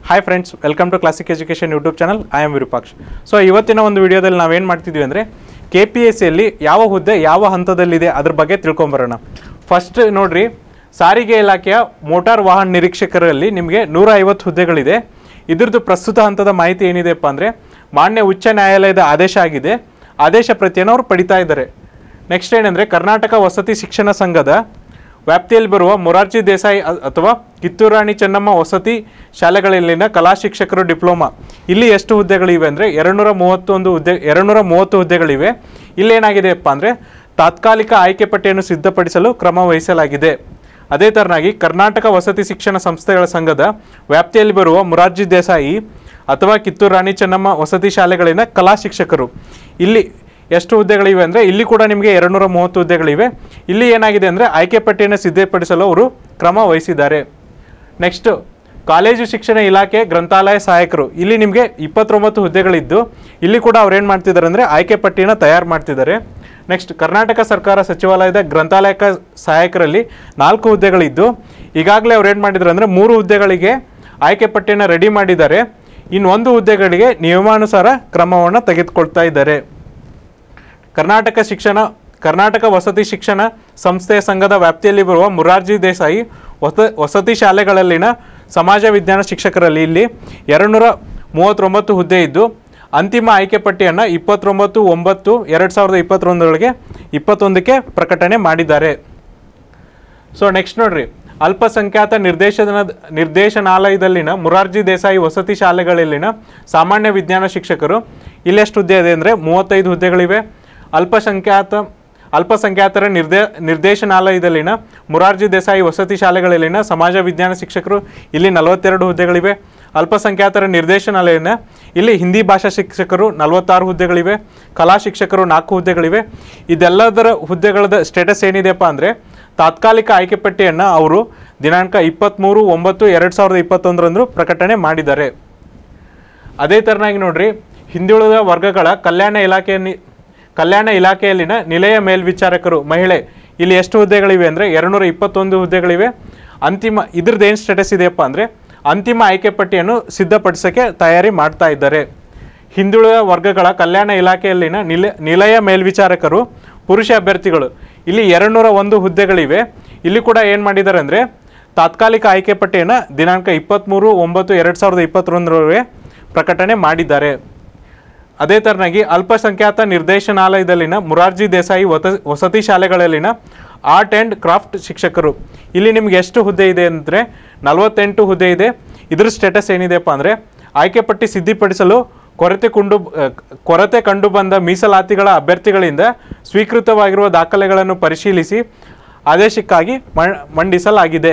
hi friends welcome to classic education YouTube channel I am Virupaksh so ಇವತ್ತಿನ ಒಂದು ವಿಡಿಯೋದಲ್ಲಿ ನಾವೇನು ಮಾಡ್ತಿದ್ವಿ ಅಂದರೆ ಕೆ ಪಿ ಎಸ್ ಸಿಯಲ್ಲಿ ಯಾವ ಹುದ್ದೆ ಯಾವ ಹಂತದಲ್ಲಿದೆ ಅದ್ರ ಬಗ್ಗೆ ತಿಳ್ಕೊಂಬರೋಣ ಫಸ್ಟ್ ನೋಡ್ರಿ ಸಾರಿಗೆ ಇಲಾಖೆಯ ಮೋಟಾರ್ ವಾಹನ ನಿರೀಕ್ಷಕರಲ್ಲಿ ನಿಮಗೆ ನೂರ ಐವತ್ತು ಹುದ್ದೆಗಳಿದೆ ಇದ್ರದ್ದು ಪ್ರಸ್ತುತ ಹಂತದ ಮಾಹಿತಿ ಏನಿದೆಪ್ಪ ಅಂದರೆ ಮಾನ್ಯ ಉಚ್ಚ ನ್ಯಾಯಾಲಯದ ಆದೇಶ ಆಗಿದೆ ಆದೇಶ ಪ್ರತಿಯನ್ನು ಅವರು ಪಡಿತಾ ಇದ್ದಾರೆ ನೆಕ್ಸ್ಟ್ ಏನಂದರೆ ಕರ್ನಾಟಕ ವಸತಿ ಶಿಕ್ಷಣ ಸಂಘದ ವ್ಯಾಪ್ತಿಯಲ್ಲಿ ಬರುವ ಮೊರಾರ್ಜಿ ದೇಸಾಯಿ ಅ- ಅಥವಾ ಕಿತ್ತೂರು ರಾಣಿ ಚೆನ್ನಮ್ಮ ವಸತಿ ಶಾಲೆಗಳಲ್ಲಿನ ಕಲಾ ಶಿಕ್ಷಕರು ಡಿಪ್ಲೊಮಾ ಇಲ್ಲಿ ಎಷ್ಟು ಹುದ್ದೆಗಳಿವೆ ಅಂದರೆ ಎರಡುನೂರ ಮೂವತ್ತೊಂದು ಹುದ್ದೆ ಎರಡುನೂರ ಮೂವತ್ತು ಹುದ್ದೆಗಳಿವೆ ಇಲ್ಲೇನಾಗಿದೆಯಪ್ಪ ಅಂದರೆ ತಾತ್ಕಾಲಿಕ ಆಯ್ಕೆ ಪಟ್ಟಿಯನ್ನು ಸಿದ್ಧಪಡಿಸಲು ಕ್ರಮ ವಹಿಸಲಾಗಿದೆ ಅದೇ ಥರನಾಗಿ ಕರ್ನಾಟಕ ವಸತಿ ಶಿಕ್ಷಣ ಸಂಸ್ಥೆಗಳ ಸಂಘದ ವ್ಯಾಪ್ತಿಯಲ್ಲಿ ಬರುವ ಮೊರಾರ್ಜಿ ದೇಸಾಯಿ ಅಥವಾ ಕಿತ್ತೂರು ರಾಣಿ ಚೆನ್ನಮ್ಮ ವಸತಿ ಶಾಲೆಗಳಿನ ಕಲಾ ಶಿಕ್ಷಕರು ಇಲ್ಲಿ ಎಷ್ಟು ಹುದ್ದೆಗಳಿವೆ ಅಂದರೆ ಇಲ್ಲಿ ಕೂಡ ನಿಮಗೆ ಎರಡುನೂರ ಮೂವತ್ತು ಹುದ್ದೆಗಳಿವೆ ಇಲ್ಲಿ ಏನಾಗಿದೆ ಅಂದರೆ ಆಯ್ಕೆ ಪಟ್ಟಿಯನ್ನು ಸಿದ್ಧಪಡಿಸಲು ಅವರು ಕ್ರಮ ವಹಿಸಿದ್ದಾರೆ ನೆಕ್ಸ್ಟ್ ಕಾಲೇಜು ಶಿಕ್ಷಣ ಇಲಾಖೆ ಗ್ರಂಥಾಲಯ ಸಹಾಯಕರು ಇಲ್ಲಿ ನಿಮಗೆ ಇಪ್ಪತ್ತೊಂಬತ್ತು ಹುದ್ದೆಗಳಿದ್ದು ಇಲ್ಲಿ ಕೂಡ ಅವ್ರು ಏನು ಮಾಡ್ತಿದ್ದಾರೆ ಅಂದರೆ ಆಯ್ಕೆ ಪಟ್ಟಿಯನ್ನು ತಯಾರು ಮಾಡ್ತಿದ್ದಾರೆ ನೆಕ್ಸ್ಟ್ ಕರ್ನಾಟಕ ಸರ್ಕಾರ ಸಚಿವಾಲಯದ ಗ್ರಂಥಾಲಯಕ ಸಹಾಯಕರಲ್ಲಿ ನಾಲ್ಕು ಹುದ್ದೆಗಳಿದ್ದು ಈಗಾಗಲೇ ಅವ್ರು ಏನು ಮಾಡಿದ್ದಾರೆ ಅಂದರೆ ಮೂರು ಹುದ್ದೆಗಳಿಗೆ ಆಯ್ಕೆ ಪಟ್ಟಿಯನ್ನು ರೆಡಿ ಮಾಡಿದ್ದಾರೆ ಇನ್ನು ಒಂದು ಹುದ್ದೆಗಳಿಗೆ ನಿಯಮಾನುಸಾರ ಕ್ರಮವನ್ನು ತೆಗೆದುಕೊಳ್ತಾ ಇದ್ದಾರೆ ಕರ್ನಾಟಕ ಶಿಕ್ಷಣ ಕರ್ನಾಟಕ ವಸತಿ ಶಿಕ್ಷಣ ಸಂಸ್ಥೆಯ ಸಂಘದ ವ್ಯಾಪ್ತಿಯಲ್ಲಿ ಬರುವ ಮುರಾರ್ಜಿ ದೇಸಾಯಿ ವಸ ವಸತಿ ಶಾಲೆಗಳಲ್ಲಿನ ಸಮಾಜ ವಿಜ್ಞಾನ ಶಿಕ್ಷಕರಲ್ಲಿ ಇಲ್ಲಿ ಎರಡುನೂರ ಮೂವತ್ತೊಂಬತ್ತು ಹುದ್ದೆ ಇದ್ದು ಅಂತಿಮ ಆಯ್ಕೆ ಪಟ್ಟಿಯನ್ನು ಇಪ್ಪತ್ತೊಂಬತ್ತು ಒಂಬತ್ತು ಎರಡು ಸಾವಿರದ ಇಪ್ಪತ್ತೊಂದರೊಳಗೆ ಇಪ್ಪತ್ತೊಂದಕ್ಕೆ ಪ್ರಕಟಣೆ ಮಾಡಿದ್ದಾರೆ ಸೊ ನೆಕ್ಸ್ಟ್ ನೋಡ್ರಿ ಅಲ್ಪಸಂಖ್ಯಾತ ನಿರ್ದೇಶನ ನಿರ್ದೇಶನಾಲಯದಲ್ಲಿನ ಮುರಾರ್ಜಿ ದೇಸಾಯಿ ವಸತಿ ಶಾಲೆಗಳಲ್ಲಿನ ಸಾಮಾನ್ಯ ವಿಜ್ಞಾನ ಶಿಕ್ಷಕರು ಇಲ್ಲೆಷ್ಟು ಹುದ್ದೆ ಇದೆ ಅಂದರೆ ಮೂವತ್ತೈದು ಹುದ್ದೆಗಳಿವೆ ಅಲ್ಪಸಂಖ್ಯಾತ ಅಲ್ಪಸಂಖ್ಯಾತರ ನಿರ್ದೇ ನಿರ್ದೇಶನಾಲಯದಲ್ಲಿನ ಮುರಾರ್ಜಿ ದೇಸಾಯಿ ವಸತಿ ಶಾಲೆಗಳಲ್ಲಿನ ಸಮಾಜ ವಿಜ್ಞಾನ ಶಿಕ್ಷಕರು ಇಲ್ಲಿ ನಲವತ್ತೆರಡು ಹುದ್ದೆಗಳಿವೆ ಅಲ್ಪಸಂಖ್ಯಾತರ ನಿರ್ದೇಶನಾಲಯನ ಇಲ್ಲಿ ಹಿಂದಿ ಭಾಷಾ ಶಿಕ್ಷಕರು ನಲವತ್ತಾರು ಹುದ್ದೆಗಳಿವೆ ಕಲಾ ಶಿಕ್ಷಕರು ನಾಲ್ಕು ಹುದ್ದೆಗಳಿವೆ ಇದೆಲ್ಲದರ ಹುದ್ದೆಗಳದ ಸ್ಟೇಟಸ್ ಏನಿದೆಯಪ್ಪ ಅಂದರೆ ತಾತ್ಕಾಲಿಕ ಆಯ್ಕೆ ಪಟ್ಟಿಯನ್ನು ಅವರು ದಿನಾಂಕ ಇಪ್ಪತ್ತ್ಮೂರು ಒಂಬತ್ತು ಎರಡು ಸಾವಿರದ ಇಪ್ಪತ್ತೊಂದರಂದು ಪ್ರಕಟಣೆ ಮಾಡಿದ್ದಾರೆ ಅದೇ ಥರನಾಗಿ ನೋಡ್ರಿ ಹಿಂದುಳಿದ ವರ್ಗಗಳ ಕಲ್ಯಾಣ ಇಲಾಖೆಯ ನಿ- ಕಲ್ಯಾಣ ಇಲಾಖೆಯಲ್ಲಿನ ನಿಲಯ ಮೇಲ್ವಿಚಾರಕರು ಮಹಿಳೆ ಇಲ್ಲಿ ಎಷ್ಟು ಹುದ್ದೆಗಳಿವೆ ಅಂದರೆ ಎರಡುನೂರ ಇಪ್ಪತ್ತೊಂದು ಹುದ್ದೆಗಳಿವೆ ಅಂತಿಮ ಇದ್ರದ್ದು ಏನು ಸ್ಟೇಟಸ್ ಇದೆಯಪ್ಪ ಅಂದರೆ ಅಂತಿಮ ಆಯ್ಕೆ ಪಟ್ಟಿಯನ್ನು ಸಿದ್ಧಪಡಿಸೋಕ್ಕೆ ತಯಾರಿ ಮಾಡ್ತಾ ಇದ್ದಾರೆ ಹಿಂದುಳಿದ ವರ್ಗಗಳ ಕಲ್ಯಾಣ ಇಲಾಖೆಯಲ್ಲಿನ ನಿಲ ನಿಲಯ ಮೇಲ್ವಿಚಾರಕರು ಪುರುಷ ಅಭ್ಯರ್ಥಿಗಳು ಇಲ್ಲಿ ಎರಡುನೂರ ಒಂದು ಹುದ್ದೆಗಳಿವೆ ಇಲ್ಲಿ ಕೂಡ ಏನು ಮಾಡಿದ್ದಾರೆ ಅಂದರೆ ತಾತ್ಕಾಲಿಕ ಆಯ್ಕೆ ಪಟ್ಟಿಯನ್ನು ದಿನಾಂಕ ಇಪ್ಪತ್ತ್ಮೂರು ಒಂಬತ್ತು ಎರಡು ಸಾವಿರದ ಇಪ್ಪತ್ತೊಂದರವರೆಗೆ ಪ್ರಕಟಣೆ ಮಾಡಿದ್ದಾರೆ ಅದೇ ಥರನಾಗಿ ಅಲ್ಪಸಂಖ್ಯಾತ ನಿರ್ದೇಶನಾಲಯದಲ್ಲಿನ ಮುರಾರ್ಜಿ ದೇಸಾಯಿ ವತ ವಸತಿ ಶಾಲೆಗಳಲ್ಲಿನ ಆರ್ಟ್ ಆ್ಯಂಡ್ ಕ್ರಾಫ್ಟ್ ಶಿಕ್ಷಕರು ಇಲ್ಲಿ ನಿಮ್ಗೆ ಎಷ್ಟು ಹುದ್ದೆ ಇದೆ ಅಂದರೆ ನಲವತ್ತೆಂಟು ಹುದ್ದೆ ಇದೆ ಇದ್ರ ಸ್ಟೇಟಸ್ ಏನಿದೆಪ್ಪ ಅಂದರೆ ಆಯ್ಕೆ ಪಟ್ಟಿ ಸಿದ್ಧಪಡಿಸಲು ಕೊರತೆ ಕೊಂಡು ಅಹ್, ಕೊರತೆ ಕಂಡು ಬಂದ ಮೀಸಲಾತಿಗಳ ಅಭ್ಯರ್ಥಿಗಳಿಂದ ಸ್ವೀಕೃತವಾಗಿರುವ ದಾಖಲೆಗಳನ್ನು ಪರಿಶೀಲಿಸಿ ಆದೇಶಕ್ಕಾಗಿ ಮ- ಮಂಡಿಸಲಾಗಿದೆ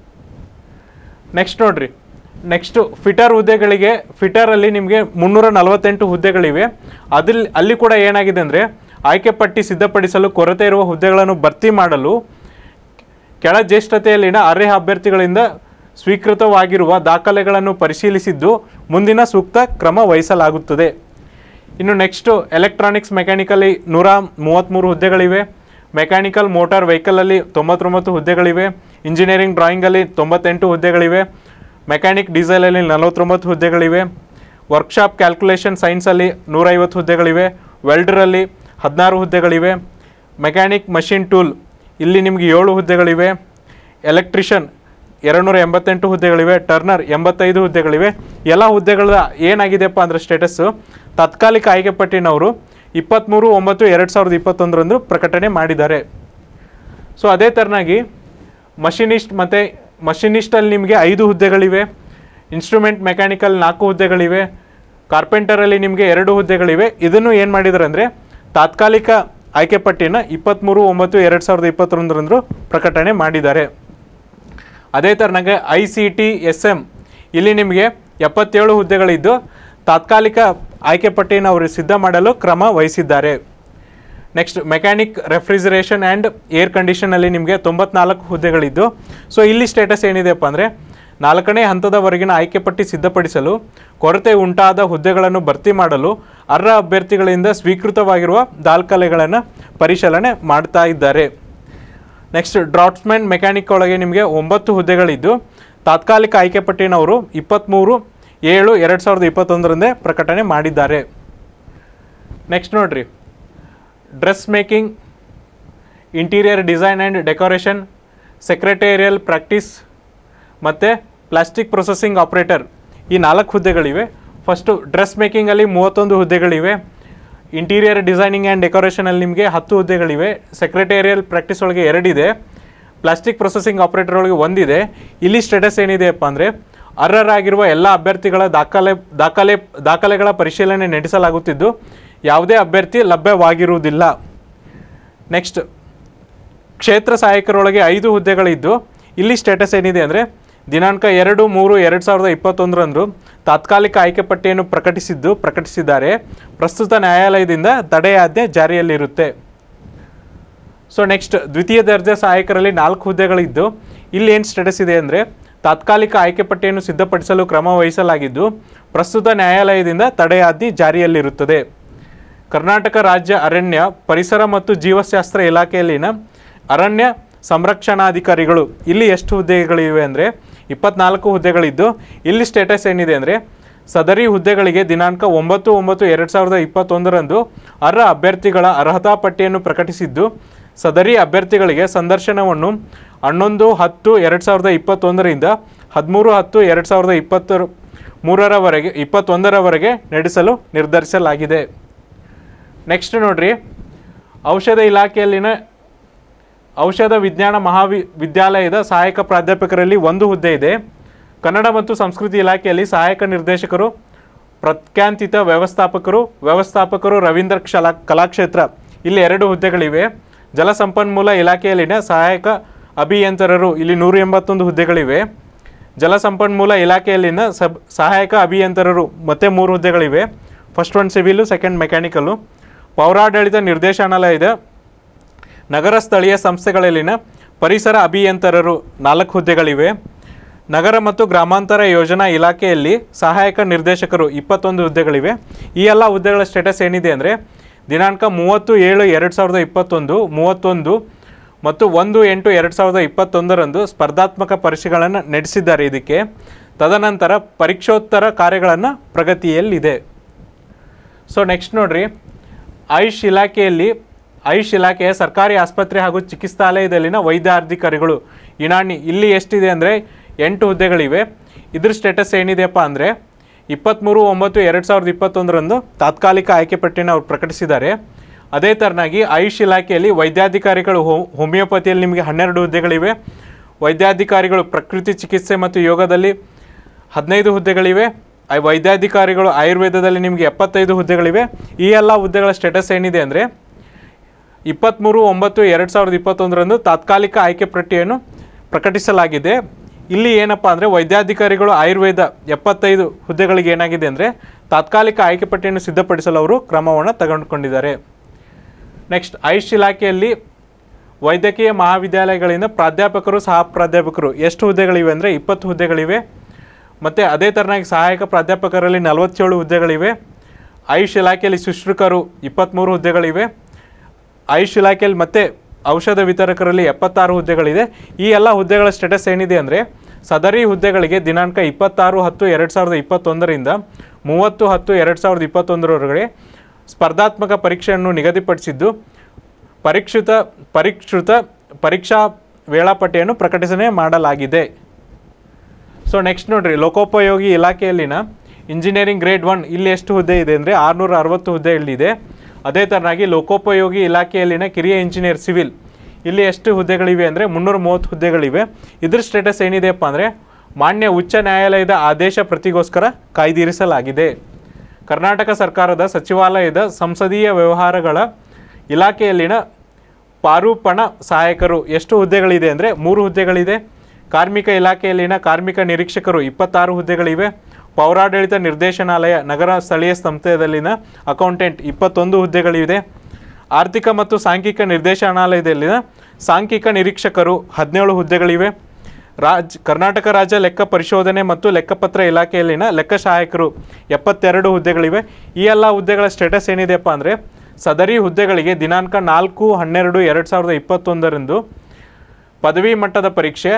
ನೆಕ್ಸ್ಟ್ ನೋಡ್ರಿ ನೆಕ್ಸ್ಟು ಫಿಟರ್ ಹುದ್ದೆಗಳಿಗೆ ಫಿಟರಲ್ಲಿ ನಿಮಗೆ ಮುನ್ನೂರ ನಲವತ್ತೆಂಟು ಹುದ್ದೆಗಳಿವೆ ಅದಲ್ಲಿ ಅಲ್ಲಿ ಕೂಡ ಏನಾಗಿದೆ ಅಂದರೆ ಆಯ್ಕೆ ಪಟ್ಟಿ ಸಿದ್ಧಪಡಿಸಲು ಕೊರತೆ ಇರುವ ಹುದ್ದೆಗಳನ್ನು ಭರ್ತಿ ಮಾಡಲು ಕೆಳ ಜ್ಯೇಷ್ಠತೆಯಲ್ಲಿನ ಅರ್ಹ ಅಭ್ಯರ್ಥಿಗಳಿಂದ ಸ್ವೀಕೃತವಾಗಿರುವ ದಾಖಲೆಗಳನ್ನು ಪರಿಶೀಲಿಸಿದ್ದು ಮುಂದಿನ ಸೂಕ್ತ ಕ್ರಮ ವಹಿಸಲಾಗುತ್ತದೆ ಇನ್ನು ನೆಕ್ಸ್ಟು ಎಲೆಕ್ಟ್ರಾನಿಕ್ಸ್ ಮೆಕ್ಯಾನಿಕಲ್ಲಿ ನೂರ ಮೂವತ್ತ್ಮೂರು ಹುದ್ದೆಗಳಿವೆ ಮೆಕ್ಯಾನಿಕಲ್ ಮೋಟಾರ್ ವೆಹಿಕಲಲ್ಲಿ ತೊಂಬತ್ತೊಂಬತ್ತು ಹುದ್ದೆಗಳಿವೆ ಇಂಜಿನಿಯರಿಂಗ್ ಡ್ರಾಯಿಂಗಲ್ಲಿ ತೊಂಬತ್ತೆಂಟು ಹುದ್ದೆಗಳಿವೆ ಮೆಕ್ಯಾನಿಕ್ ಡೀಸೆಲಲ್ಲಿ ನಲವತ್ತೊಂಬತ್ತು ಹುದ್ದೆಗಳಿವೆ ವರ್ಕ್ಶಾಪ್ ಕ್ಯಾಲ್ಕುಲೇಷನ್ ಸೈನ್ಸಲ್ಲಿ ನೂರೈವತ್ತು ಹುದ್ದೆಗಳಿವೆ ವೆಲ್ಡರಲ್ಲಿ ಹದಿನಾರು ಹುದ್ದೆಗಳಿವೆ ಮೆಕ್ಯಾನಿಕ್ ಮಷಿನ್ ಟೂಲ್ ಇಲ್ಲಿ ನಿಮಗೆ ಏಳು ಹುದ್ದೆಗಳಿವೆ ಎಲೆಕ್ಟ್ರಿಷಿಯನ್ ಎರಡುನೂರ ಎಂಬತ್ತೆಂಟು ಹುದ್ದೆಗಳಿವೆ ಟರ್ನರ್ ಎಂಬತ್ತೈದು ಹುದ್ದೆಗಳಿವೆ ಎಲ್ಲ ಹುದ್ದೆಗಳ ಏನಾಗಿದೆಯಪ್ಪ ಅಂದರೆ ಸ್ಟೇಟಸ್ಸು ತಾತ್ಕಾಲಿಕ ಆಯ್ಕೆ ಪಟ್ಟಿನವರು ಇಪ್ಪತ್ತ್ಮೂರು ಒಂಬತ್ತು ಎರಡು ಸಾವಿರದ ಇಪ್ಪತ್ತೊಂದರಂದು ಪ್ರಕಟಣೆ ಮಾಡಿದ್ದಾರೆ ಸೊ ಅದೇ ಥರನಾಗಿ ಮಷಿನಿಸ್ಟ್ ಮತ್ತು ಮಷಿನಿಸ್ಟಲ್ಲಿ ನಿಮಗೆ ಐದು ಹುದ್ದೆಗಳಿವೆ ಇನ್ಸ್ಟ್ರೂಮೆಂಟ್ ಮೆಕ್ಯಾನಿಕಲ್ ನಾಲ್ಕು ಹುದ್ದೆಗಳಿವೆ ಕಾರ್ಪೆಂಟರಲ್ಲಿ ನಿಮಗೆ ಎರಡು ಹುದ್ದೆಗಳಿವೆ ಇದನ್ನು ಏನು ಮಾಡಿದ್ದಾರೆ ಅಂದರೆ ತಾತ್ಕಾಲಿಕ ಆಯ್ಕೆ ಪಟ್ಟಿಯನ್ನು ಇಪ್ಪತ್ತ್ಮೂರು ಒಂಬತ್ತು ಎರಡು ಸಾವಿರದ ಇಪ್ಪತ್ತೊಂದರಂದು ಪ್ರಕಟಣೆ ಮಾಡಿದ್ದಾರೆ ಅದೇ ಥರನಾಗೆ I C T S M ಇಲ್ಲಿ ನಿಮಗೆ ಎಪ್ಪತ್ತೇಳು ಹುದ್ದೆಗಳಿದ್ದು ತಾತ್ಕಾಲಿಕ ಆಯ್ಕೆ ಪಟ್ಟಿಯನ್ನು ಅವರು ಸಿದ್ಧ ಮಾಡಲು ಕ್ರಮ ವಹಿಸಿದ್ದಾರೆ next mechanic refrigeration and air ಕಂಡೀಷನಲ್ಲಿ ನಿಮಗೆ ತೊಂಬತ್ನಾಲ್ಕು ಹುದ್ದೆಗಳಿದ್ದು ಸೊ ಇಲ್ಲಿ ಸ್ಟೇಟಸ್ ಏನಿದೆಯಪ್ಪ ಅಂದರೆ ನಾಲ್ಕನೇ ಹಂತದವರೆಗಿನ ಆಯ್ಕೆ ಪಟ್ಟಿ ಸಿದ್ಧಪಡಿಸಲು ಕೊರತೆ ಉಂಟಾದ ಹುದ್ದೆಗಳನ್ನು ಭರ್ತಿ ಮಾಡಲು ಅರ್ಹ ಅಭ್ಯರ್ಥಿಗಳಿಂದ ಸ್ವೀಕೃತವಾಗಿರುವ ದಾಖಲೆಗಳನ್ನು ಪರಿಶೀಲನೆ ಮಾಡ್ತಾ ಇದ್ದಾರೆ ನೆಕ್ಸ್ಟ್ ಡ್ರಾಟ್ಸ್ಮ್ಯಾನ್ ಮೆಕ್ಯಾನಿಕ್ ಒಳಗೆ ನಿಮಗೆ ಒಂಬತ್ತು ಹುದ್ದೆಗಳಿದ್ದು ತಾತ್ಕಾಲಿಕ ಆಯ್ಕೆ ಪಟ್ಟಿನವರು ಇಪ್ಪತ್ತ್ಮೂರು ಏಳು ಎರಡು ಸಾವಿರದ ಇಪ್ಪತ್ತೊಂದರಂದೇ ಪ್ರಕಟಣೆ ಮಾಡಿದ್ದಾರೆ ನೆಕ್ಸ್ಟ್ ನೋಡ್ರಿ dress making interior design and decoration secretarial practice ಮತ್ತು ಪ್ಲಾಸ್ಟಿಕ್ ಪ್ರೊಸೆಸಿಂಗ್ ಆಪ್ರೇಟರ್ ಈ ನಾಲ್ಕು ಹುದ್ದೆಗಳಿವೆ ಫಸ್ಟು ಡ್ರೆಸ್ ಮೇಕಿಂಗಲ್ಲಿ ಮೂವತ್ತೊಂದು ಹುದ್ದೆಗಳಿವೆ ಇಂಟೀರಿಯರ್ ಡಿಸೈನಿಂಗ್ ಆ್ಯಂಡ್ ಡೆಕೋರೇಷನಲ್ಲಿ ನಿಮಗೆ ಹತ್ತು ಹುದ್ದೆಗಳಿವೆ ಸೆಕ್ರೆಟೇರಿಯಲ್ ಪ್ರಾಕ್ಟೀಸ್ ಒಳಗೆ ಎರಡಿದೆ ಪ್ಲಾಸ್ಟಿಕ್ ಪ್ರೊಸೆಸಿಂಗ್ ಆಪ್ರೇಟರ್ ಒಳಗೆ ಒಂದಿದೆ ಇಲ್ಲಿ ಸ್ಟೇಟಸ್ ಏನಿದೆಯಪ್ಪ ಅಂದರೆ ಅರ್ಹರಾಗಿರುವ ಎಲ್ಲ ಅಭ್ಯರ್ಥಿಗಳ ದಾಖಲೆ ದಾಖಲೆ ದಾಖಲೆಗಳ ಪರಿಶೀಲನೆ ನಡೆಸಲಾಗುತ್ತಿದ್ದು ಯಾವುದೇ ಅಭ್ಯರ್ಥಿ ಲಭ್ಯವಾಗಿರುವುದಿಲ್ಲ ನೆಕ್ಸ್ಟ್ ಕ್ಷೇತ್ರ ಸಹಾಯಕರೊಳಗೆ ಐದು ಹುದ್ದೆಗಳಿದ್ದು ಇಲ್ಲಿ ಸ್ಟೇಟಸ್ ಏನಿದೆ ಅಂದರೆ ದಿನಾಂಕ ಎರಡು ಮೂರು ಎರಡು ಸಾವಿರದ ಇಪ್ಪತ್ತೊಂದರಂದು ತಾತ್ಕಾಲಿಕ ಆಯ್ಕೆ ಪಟ್ಟಿಯನ್ನು ಪ್ರಕಟಿಸಿದ್ದು ಪ್ರಕಟಿಸಿದ್ದಾರೆ ಪ್ರಸ್ತುತ ನ್ಯಾಯಾಲಯದಿಂದ ತಡೆಯಾಜ್ಞೆ ಜಾರಿಯಲ್ಲಿರುತ್ತೆ ಸೊ ನೆಕ್ಸ್ಟ್ ದ್ವಿತೀಯ ದರ್ಜೆ ಸಹಾಯಕರಲ್ಲಿ ನಾಲ್ಕು ಹುದ್ದೆಗಳಿದ್ದು ಇಲ್ಲಿ ಏನು ಸ್ಟೇಟಸ್ ಇದೆ ಅಂದರೆ ತಾತ್ಕಾಲಿಕ ಆಯ್ಕೆ ಪಟ್ಟಿಯನ್ನು ಸಿದ್ಧಪಡಿಸಲು ಕ್ರಮ ವಹಿಸಲಾಗಿದ್ದು ಪ್ರಸ್ತುತ ನ್ಯಾಯಾಲಯದಿಂದ ತಡೆಯಾಜ್ಞೆ ಜಾರಿಯಲ್ಲಿರುತ್ತದೆ ಕರ್ನಾಟಕ ರಾಜ್ಯ ಅರಣ್ಯ ಪರಿಸರ ಮತ್ತು ಜೀವಶಾಸ್ತ್ರ ಇಲಾಖೆಯಲ್ಲಿನ ಅರಣ್ಯ ಸಂರಕ್ಷಣಾಧಿಕಾರಿಗಳು ಇಲ್ಲಿ ಎಷ್ಟು ಹುದ್ದೆಗಳಿವೆ ಅಂದರೆ ಇಪ್ಪತ್ನಾಲ್ಕು ಹುದ್ದೆಗಳಿದ್ದು ಇಲ್ಲಿ ಸ್ಟೇಟಸ್ ಏನಿದೆ ಅಂದರೆ ಸದರಿ ಹುದ್ದೆಗಳಿಗೆ ದಿನಾಂಕ ಒಂಬತ್ತು ಒಂಬತ್ತು ಎರಡು ಸಾವಿರದ ಇಪ್ಪತ್ತೊಂದರಂದು ಅರ್ಹ ಅಭ್ಯರ್ಥಿಗಳ ಅರ್ಹತಾ ಪಟ್ಟಿಯನ್ನು ಪ್ರಕಟಿಸಿದ್ದು ಸದರಿ ಅಭ್ಯರ್ಥಿಗಳಿಗೆ ಸಂದರ್ಶನವನ್ನು ಹನ್ನೊಂದು ಹತ್ತು ಎರಡು ಸಾವಿರದ ಇಪ್ಪತ್ತೊಂದರಿಂದ ಹದಿಮೂರು ಹತ್ತು ಎರಡು ಸಾವಿರದ ಇಪ್ಪತ್ತರ ಮೂರರವರೆಗೆ ಇಪ್ಪತ್ತೊಂದರವರೆಗೆ ನಡೆಸಲು ನಿರ್ಧರಿಸಲಾಗಿದೆ ನೆಕ್ಸ್ಟ್ ನೋಡ್ರಿ ಔಷಧ ಇಲಾಖೆಯಲ್ಲಿನ ಔಷಧ ವಿಜ್ಞಾನ ಮಹಾವಿ ವಿದ್ಯಾಲಯದ ಸಹಾಯಕ ಪ್ರಾಧ್ಯಾಪಕರಲ್ಲಿ ಒಂದು ಹುದ್ದೆ ಇದೆ ಕನ್ನಡ ಮತ್ತು ಸಂಸ್ಕೃತಿ ಇಲಾಖೆಯಲ್ಲಿ ಸಹಾಯಕ ನಿರ್ದೇಶಕರು ಪ್ರತ್ಯಾಂತಿತ ವ್ಯವಸ್ಥಾಪಕರು ವ್ಯವಸ್ಥಾಪಕರು ರವೀಂದ್ರ ಕ್ಷಲಾ ಕಲಾಕ್ಷೇತ್ರ ಇಲ್ಲಿ ಎರಡು ಹುದ್ದೆಗಳಿವೆ ಜಲಸಂಪನ್ಮೂಲ ಇಲಾಖೆಯಲ್ಲಿನ ಸಹಾಯಕ ಅಭಿಯಂತರರು ಇಲ್ಲಿ ನೂರ ಎಂಬತ್ತೊಂದು ಹುದ್ದೆಗಳಿವೆ ಜಲಸಂಪನ್ಮೂಲ ಇಲಾಖೆಯಲ್ಲಿನ ಸಬ್ ಸಹಾಯಕ ಅಭಿಯಂತರರು ಮತ್ತೆ ಮೂರು ಹುದ್ದೆಗಳಿವೆ first one civil second mechanical ಪೌರಾಡಳಿತ ನಿರ್ದೇಶನಾಲಯದ ನಗರ ಸ್ಥಳೀಯ ಸಂಸ್ಥೆಗಳಲ್ಲಿನ ಪರಿಸರ ಅಭಿಯಂತರರು ನಾಲ್ಕು ಹುದ್ದೆಗಳಿವೆ ನಗರ ಮತ್ತು ಗ್ರಾಮಾಂತರ ಯೋಜನಾ ಇಲಾಖೆಯಲ್ಲಿ ಸಹಾಯಕ ನಿರ್ದೇಶಕರು ಇಪ್ಪತ್ತೊಂದು ಹುದ್ದೆಗಳಿವೆ ಈ ಎಲ್ಲ ಹುದ್ದೆಗಳ ಸ್ಟೇಟಸ್ ಏನಿದೆ ಅಂದರೆ ದಿನಾಂಕ ಮೂವತ್ತು ಏಳು ಎರಡು ಸಾವಿರದ ಇಪ್ಪತ್ತೊಂದು ಮೂವತ್ತೊಂದು ಮತ್ತು ಒಂದು ಎಂಟು ಎರಡು ಸಾವಿರದ ಇಪ್ಪತ್ತೊಂದರಂದು ಸ್ಪರ್ಧಾತ್ಮಕ ಪರೀಕ್ಷೆಗಳನ್ನು ನಡೆಸಿದ್ದಾರೆ ಇದಕ್ಕೆ ತದನಂತರ ಪರೀಕ್ಷೋತ್ತರ ಕಾರ್ಯಗಳನ್ನು ಪ್ರಗತಿಯಲ್ಲಿದೆ ಸೊ ನೆಕ್ಸ್ಟ್ ನೋಡ್ರಿ ಆಯುಷ್ ಇಲಾಖೆಯಲ್ಲಿ ಆಯುಷ್ ಇಲಾಖೆಯ ಸರ್ಕಾರಿ ಆಸ್ಪತ್ರೆ ಹಾಗೂ ಚಿಕಿತ್ಸಾಲಯದಲ್ಲಿನ ವೈದ್ಯಾಧಿಕಾರಿಗಳು ಇನಾಣಿ ಇಲ್ಲಿ ಎಷ್ಟಿದೆ ಅಂದರೆ ಎಂಟು ಹುದ್ದೆಗಳಿವೆ ಇದ್ರ ಸ್ಟೇಟಸ್ ಏನಿದೆಯಪ್ಪ ಅಂದರೆ ಇಪ್ಪತ್ತ್ಮೂರು ಒಂಬತ್ತು ಎರಡು ಸಾವಿರದ ಇಪ್ಪತ್ತೊಂದರಂದು ತಾತ್ಕಾಲಿಕ ಆಯ್ಕೆ ಪಟ್ಟಿಯನ್ನು ಅವ್ರು ಪ್ರಕಟಿಸಿದ್ದಾರೆ ಅದೇ ಥರನಾಗಿ ಆಯುಷ್ ಇಲಾಖೆಯಲ್ಲಿ ವೈದ್ಯಾಧಿಕಾರಿಗಳು ಹೋ ಹೋಮಿಯೋಪತಿಯಲ್ಲಿ ನಿಮಗೆ ಹನ್ನೆರಡು ಹುದ್ದೆಗಳಿವೆ ವೈದ್ಯಾಧಿಕಾರಿಗಳು ಪ್ರಕೃತಿ ಚಿಕಿತ್ಸೆ ಮತ್ತು ಯೋಗದಲ್ಲಿ ಹದಿನೈದು ಹುದ್ದೆಗಳಿವೆ ಆ ವೈದ್ಯಾಧಿಕಾರಿಗಳು ಆಯುರ್ವೇದದಲ್ಲಿ ನಿಮಗೆ ಎಪ್ಪತ್ತೈದು ಹುದ್ದೆಗಳಿವೆ ಈ ಎಲ್ಲ ಹುದ್ದೆಗಳ ಸ್ಟೇಟಸ್ ಏನಿದೆ ಅಂದರೆ ಇಪ್ಪತ್ತ್ಮೂರು ಒಂಬತ್ತು ಎರಡು ಸಾವಿರದ ಇಪ್ಪತ್ತೊಂದರಂದು ತಾತ್ಕಾಲಿಕ ಆಯ್ಕೆ ಪಟ್ಟಿಯನ್ನು ಪ್ರಕಟಿಸಲಾಗಿದೆ ಇಲ್ಲಿ ಏನಪ್ಪ ಅಂದರೆ ವೈದ್ಯಾಧಿಕಾರಿಗಳು ಆಯುರ್ವೇದ ಎಪ್ಪತ್ತೈದು ಹುದ್ದೆಗಳಿಗೆ ಏನಾಗಿದೆ ಅಂದರೆ ತಾತ್ಕಾಲಿಕ ಆಯ್ಕೆ ಪಟ್ಟಿಯನ್ನು ಸಿದ್ಧಪಡಿಸಲು ಅವರು ಕ್ರಮವನ್ನು ತೆಗೆದುಕೊಂಡಿದ್ದಾರೆ ನೆಕ್ಸ್ಟ್ ಆಯುಷ್ ಇಲಾಖೆಯಲ್ಲಿ ವೈದ್ಯಕೀಯ ಮಹಾವಿದ್ಯಾಲಯಗಳಿಂದ ಪ್ರಾಧ್ಯಾಪಕರು ಸಹ ಪ್ರಾಧ್ಯಾಪಕರು ಎಷ್ಟು ಹುದ್ದೆಗಳಿವೆ ಅಂದರೆ ಇಪ್ಪತ್ತು ಹುದ್ದೆಗಳಿವೆ ಮತ್ತು ಅದೇ ಥರನಾಗಿ ಸಹಾಯಕ ಪ್ರಾಧ್ಯಾಪಕರಲ್ಲಿ ನಲವತ್ತೇಳು ಹುದ್ದೆಗಳಿವೆ ಆಯುಷ್ ಇಲಾಖೆಯಲ್ಲಿ ಶುಶ್ರೂಷಕರು ಇಪ್ಪತ್ತ್ಮೂರು ಹುದ್ದೆಗಳಿವೆ ಆಯುಷ್ ಇಲಾಖೆಯಲ್ಲಿ ಮತ್ತೆ ಔಷಧ ವಿತರಕರಲ್ಲಿ ಎಪ್ಪತ್ತಾರು ಹುದ್ದೆಗಳಿದೆ ಈ ಎಲ್ಲ ಹುದ್ದೆಗಳ ಸ್ಟೇಟಸ್ ಏನಿದೆ ಅಂದರೆ ಸದರಿ ಹುದ್ದೆಗಳಿಗೆ ದಿನಾಂಕ ಇಪ್ಪತ್ತಾರು ಹತ್ತು ಎರಡು ಸಾವಿರದ ಇಪ್ಪತ್ತೊಂದರಿಂದ ಮೂವತ್ತು ಹತ್ತು ಎರಡು ಸಾವಿರದ ಇಪ್ಪತ್ತೊಂದರವರೆಗೆ ಸ್ಪರ್ಧಾತ್ಮಕ ಪರೀಕ್ಷೆಯನ್ನು ನಿಗದಿಪಡಿಸಿದ್ದು ಪರೀಕ್ಷಿತ ಪರೀಕ್ಷಿತ ಪರೀಕ್ಷಾ ವೇಳಾಪಟ್ಟಿಯನ್ನು ಪ್ರಕಟಣೆ ಮಾಡಲಾಗಿದೆ ಸೊ ನೆಕ್ಸ್ಟ್ ನೋಡ್ರಿ ಲೋಕೋಪಯೋಗಿ ಇಲಾಖೆಯಲ್ಲಿನ ಇಂಜಿನಿಯರಿಂಗ್ ಗ್ರೇಡ್ ಒನ್ ಇಲ್ಲಿ ಎಷ್ಟು ಹುದ್ದೆ ಇದೆ ಅಂದರೆ ಆರುನೂರ ಅರವತ್ತು ಹುದ್ದೆ ಇಲ್ಲಿದೆ ಅದೇ ಥರನಾಗಿ ಲೋಕೋಪಯೋಗಿ ಇಲಾಖೆಯಲ್ಲಿನ ಕಿರಿಯ ಇಂಜಿನಿಯರ್ ಸಿವಿಲ್ ಇಲ್ಲಿ ಎಷ್ಟು ಹುದ್ದೆಗಳಿವೆ ಅಂದರೆ ಮುನ್ನೂರ ಮೂವತ್ತು ಹುದ್ದೆಗಳಿವೆ ಇದ್ರ ಸ್ಟೇಟಸ್ ಏನಿದೆಯಪ್ಪ ಅಂದರೆ ಮಾನ್ಯ ಉಚ್ಚ ನ್ಯಾಯಾಲಯದ ಆದೇಶ ಪ್ರತಿಗೋಸ್ಕರ ಕಾಯ್ದಿರಿಸಲಾಗಿದೆ ಕರ್ನಾಟಕ ಸರ್ಕಾರದ ಸಚಿವಾಲಯದ ಸಂಸದೀಯ ವ್ಯವಹಾರಗಳ ಇಲಾಖೆಯಲ್ಲಿನ ಪಾರೂಪಣ ಸಹಾಯಕರು ಎಷ್ಟು ಹುದ್ದೆಗಳಿದೆ ಅಂದರೆ ಮೂರು ಹುದ್ದೆಗಳಿದೆ ಕಾರ್ಮಿಕ ಇಲಾಖೆಯಲ್ಲಿನ ಕಾರ್ಮಿಕ ನಿರೀಕ್ಷಕರು ಇಪ್ಪತ್ತಾರು ಹುದ್ದೆಗಳಿವೆ ಪೌರಾಡಳಿತ ನಿರ್ದೇಶನಾಲಯ ನಗರ ಸ್ಥಳೀಯ ಸಂಸ್ಥೆಯಲ್ಲಿನ ಅಕೌಂಟೆಂಟ್ ಇಪ್ಪತ್ತೊಂದು ಹುದ್ದೆಗಳಿವೆ ಆರ್ಥಿಕ ಮತ್ತು ಸಾಂಖ್ಯಿಕ ನಿರ್ದೇಶನಾಲಯದಲ್ಲಿನ ಸಾಂಖ್ಯಿಕ ನಿರೀಕ್ಷಕರು ಹದಿನೇಳು ಹುದ್ದೆಗಳಿವೆ ರಾಜ್ ಕರ್ನಾಟಕ ರಾಜ್ಯ ಲೆಕ್ಕ ಪರಿಶೋಧನೆ ಮತ್ತು ಲೆಕ್ಕಪತ್ರ ಇಲಾಖೆಯಲ್ಲಿನ ಲೆಕ್ಕ ಸಹಾಯಕರು ಎಪ್ಪತ್ತೆರಡು ಹುದ್ದೆಗಳಿವೆ ಈ ಎಲ್ಲ ಹುದ್ದೆಗಳ ಸ್ಟೇಟಸ್ ಏನಿದೆಯಪ್ಪ ಅಂದರೆ ಸದರಿ ಹುದ್ದೆಗಳಿಗೆ ದಿನಾಂಕ ನಾಲ್ಕು ಹನ್ನೆರಡು ಎರಡು ಸಾವಿರದ ಇಪ್ಪತ್ತೊಂದರಂದು ಪದವಿ ಮಟ್ಟದ ಪರೀಕ್ಷೆ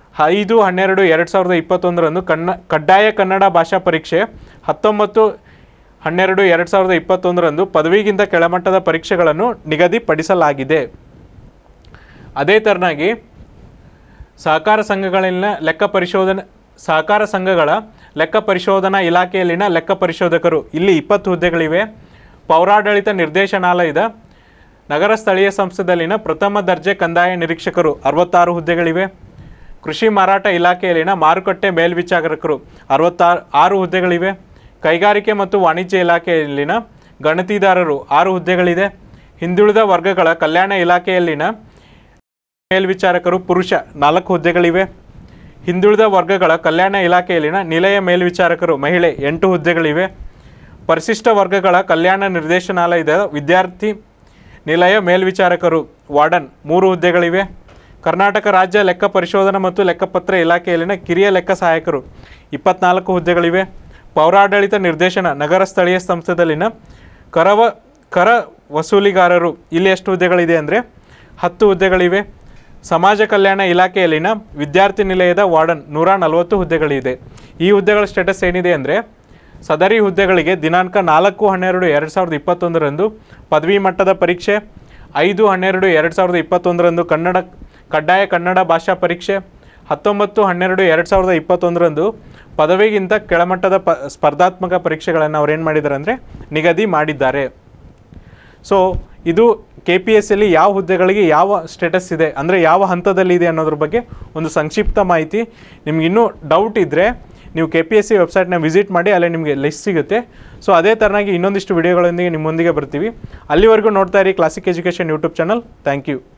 ಐದು ಹನ್ನೆರಡು ಎರಡು ಸಾವಿರದ ಇಪ್ಪತ್ತೊಂದರಂದು ಕನ್ನ ಕಡ್ಡಾಯ ಕನ್ನಡ ಭಾಷಾ ಪರೀಕ್ಷೆ ಹತ್ತೊಂಬತ್ತು ಹನ್ನೆರಡು ಎರಡು ಸಾವಿರದ ಇಪ್ಪತ್ತೊಂದರಂದು ಪದವಿಗಿಂತ ಕೆಳಮಟ್ಟದ ಪರೀಕ್ಷೆಗಳನ್ನು ನಿಗದಿಪಡಿಸಲಾಗಿದೆ ಅದೇ ಥರನಾಗಿ ಸಹಕಾರ ಸಂಘಗಳಲ್ಲಿನ ಲೆಕ್ಕ ಪರಿಶೋಧನೆ ಸಹಕಾರ ಸಂಘಗಳ ಲೆಕ್ಕ ಪರಿಶೋಧನಾ ಇಲಾಖೆಯಲ್ಲಿನ ಲೆಕ್ಕ ಪರಿಶೋಧಕರು ಇಲ್ಲಿ ಇಪ್ಪತ್ತು ಹುದ್ದೆಗಳಿವೆ ಪೌರಾಡಳಿತ ನಿರ್ದೇಶನಾಲಯದ ನಗರ ಸ್ಥಳೀಯ ಸಂಸ್ಥೆದಲ್ಲಿನ ಪ್ರಥಮ ದರ್ಜೆ ಕಂದಾಯ ನಿರೀಕ್ಷಕರು ಅರವತ್ತಾರು ಹುದ್ದೆಗಳಿವೆ ಕೃಷಿ ಮಾರಾಟ ಇಲಾಖೆಯಲ್ಲಿನ ಮಾರುಕಟ್ಟೆ ಮೇಲ್ವಿಚಾರಕರು ಅರವತ್ತಾರು ಆರು ಹುದ್ದೆಗಳಿವೆ ಕೈಗಾರಿಕೆ ಮತ್ತು ವಾಣಿಜ್ಯ ಇಲಾಖೆಯಲ್ಲಿನ ಗಣತಿದಾರರು ಆರು ಹುದ್ದೆಗಳಿದೆ ಹಿಂದುಳಿದ ವರ್ಗಗಳ ಕಲ್ಯಾಣ ಇಲಾಖೆಯಲ್ಲಿನ ಮೇಲ್ವಿಚಾರಕರು ಪುರುಷ ನಾಲ್ಕು ಹುದ್ದೆಗಳಿವೆ ಹಿಂದುಳಿದ ವರ್ಗಗಳ ಕಲ್ಯಾಣ ಇಲಾಖೆಯಲ್ಲಿನ ನಿಲಯ ಮೇಲ್ವಿಚಾರಕರು ಮಹಿಳೆ ಎಂಟು ಹುದ್ದೆಗಳಿವೆ ಪರಿಶಿಷ್ಟ ವರ್ಗಗಳ ಕಲ್ಯಾಣ ನಿರ್ದೇಶನಾಲಯದ ವಿದ್ಯಾರ್ಥಿ ನಿಲಯ ಮೇಲ್ವಿಚಾರಕರು ವಾರ್ಡನ್ ಮೂರು ಹುದ್ದೆಗಳಿವೆ ಕರ್ನಾಟಕ ರಾಜ್ಯ ಲೆಕ್ಕ ಪರಿಶೋಧನಾ ಮತ್ತು ಲೆಕ್ಕಪತ್ರ ಇಲಾಖೆಯಲ್ಲಿನ ಕಿರಿಯ ಲೆಕ್ಕ ಸಹಾಯಕರು ಇಪ್ಪತ್ನಾಲ್ಕು ಹುದ್ದೆಗಳಿವೆ ಪೌರಾಡಳಿತ ನಿರ್ದೇಶನ ನಗರ ಸ್ಥಳೀಯ ಸಂಸ್ಥೆದಲ್ಲಿನ ಕರವ ಕರ ವಸೂಲಿಗಾರರು ಇಲ್ಲಿ ಎಷ್ಟು ಹುದ್ದೆಗಳಿದೆ ಅಂದರೆ ಹತ್ತು ಹುದ್ದೆಗಳಿವೆ ಸಮಾಜ ಕಲ್ಯಾಣ ಇಲಾಖೆಯಲ್ಲಿನ ವಿದ್ಯಾರ್ಥಿ ನಿಲಯದ ವಾರ್ಡನ್ ನೂರ ನಲವತ್ತು ಹುದ್ದೆಗಳಿದೆ ಈ ಹುದ್ದೆಗಳ ಸ್ಟೇಟಸ್ ಏನಿದೆ ಅಂದರೆ ಸದರಿ ಹುದ್ದೆಗಳಿಗೆ ದಿನಾಂಕ ನಾಲ್ಕು ಹನ್ನೆರಡು ಎರಡು ಸಾವಿರದ ಇಪ್ಪತ್ತೊಂದರಂದು ಪದವಿ ಮಟ್ಟದ ಪರೀಕ್ಷೆ ಐದು ಹನ್ನೆರಡು ಎರಡು ಸಾವಿರದ ಇಪ್ಪತ್ತೊಂದರಂದು ಕನ್ನಡ ಕಡ್ಡಾಯ ಕನ್ನಡ ಭಾಷಾ ಪರೀಕ್ಷೆ ಹತ್ತೊಂಬತ್ತು ಹನ್ನೆರಡು ಎರಡು ಸಾವಿರದ ಇಪ್ಪತ್ತೊಂದರಂದು ಪದವಿಗಿಂತ ಕೆಳಮಟ್ಟದ ಪ ಸ್ಪರ್ಧಾತ್ಮಕ ಪರೀಕ್ಷೆಗಳನ್ನು ಅವ್ರು ಏನು ಮಾಡಿದ್ದಾರೆ ಅಂದರೆ ನಿಗದಿ ಮಾಡಿದ್ದಾರೆ ಸೊ ಇದು ಕೆ ಪಿ ಎಸ್ ಅಲ್ಲಿ ಯಾವ ಹುದ್ದೆಗಳಿಗೆ ಯಾವ ಸ್ಟೇಟಸ್ ಇದೆ ಅಂದರೆ ಯಾವ ಹಂತದಲ್ಲಿ ಇದೆ ಅನ್ನೋದ್ರ ಬಗ್ಗೆ ಒಂದು ಸಂಕ್ಷಿಪ್ತ ಮಾಹಿತಿ ನಿಮ್ಗೆ ಇನ್ನೂ ಡೌಟ್ ಇದ್ದರೆ ನೀವು ಕೆ ಪಿ ಎಸ್ ಸಿ ವೆಬ್ಸೈಟ್ನ ವಿಸಿಟ್ ಮಾಡಿ ಅಲ್ಲೇ ನಿಮಗೆ ಲಿಸ್ಟ್ ಸಿಗುತ್ತೆ ಸೊ ಅದೇ ಥರನಾಗಿ ಇನ್ನೊಂದಿಷ್ಟು ವಿಡಿಯೋಗಳೊಂದಿಗೆ ನಿಮ್ಮೊಂದಿಗೆ ಬರ್ತೀವಿ ಅಲ್ಲಿವರೆಗೂ ನೋಡ್ತಾ ಇರಿ classic education YouTube channel thank you